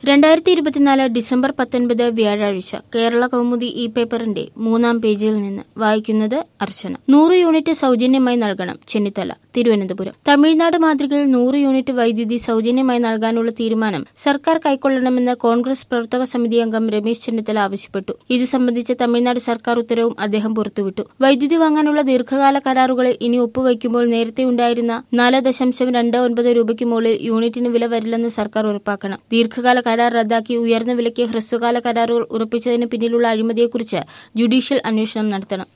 രണ്ടായിരത്തി ഇരുപത്തിനാല് ഡിസംബർ പത്തൊൻപത് വ്യാഴാഴ്ച കേരള കൗമുദി ഇ പേപ്പറിന്റെ മൂന്നാം പേജിൽ നിന്ന് വായിക്കുന്നത് അർച്ചന നൂറ് യൂണിറ്റ് സൗജന്യമായി നൽകണം ചെന്നിത്തല തിരുവനന്തപുരം തമിഴ്നാട് മാതൃകയിൽ നൂറ് യൂണിറ്റ് വൈദ്യുതി സൗജന്യമായി നൽകാനുള്ള തീരുമാനം സർക്കാർ കൈക്കൊള്ളണമെന്ന് കോൺഗ്രസ് പ്രവർത്തക സമിതി അംഗം രമേശ് ചെന്നിത്തല ആവശ്യപ്പെട്ടു ഇതു സംബന്ധിച്ച തമിഴ്നാട് സർക്കാർ ഉത്തരവും അദ്ദേഹം പുറത്തുവിട്ടു വൈദ്യുതി വാങ്ങാനുള്ള ദീർഘകാല കരാറുകളിൽ ഇനി ഒപ്പുവയ്ക്കുമ്പോൾ നേരത്തെ ഉണ്ടായിരുന്ന നാല് ദശാംശം രണ്ട് ഒൻപത് രൂപയ്ക്ക് മുകളിൽ യൂണിറ്റിന് വില വരില്ലെന്ന് സർക്കാർ ഉറപ്പാക്കണം ദീർഘകാല കരാർ റദ്ദാക്കി ഉയർന്ന വിലയ്ക്ക് ഹ്രസ്വകാല കരാറുകൾ ഉറപ്പിച്ചതിന് പിന്നിലുള്ള അഴിമതിയെക്കുറിച്ച് ജുഡീഷ്യൽ അന്വേഷണം നടത്തണം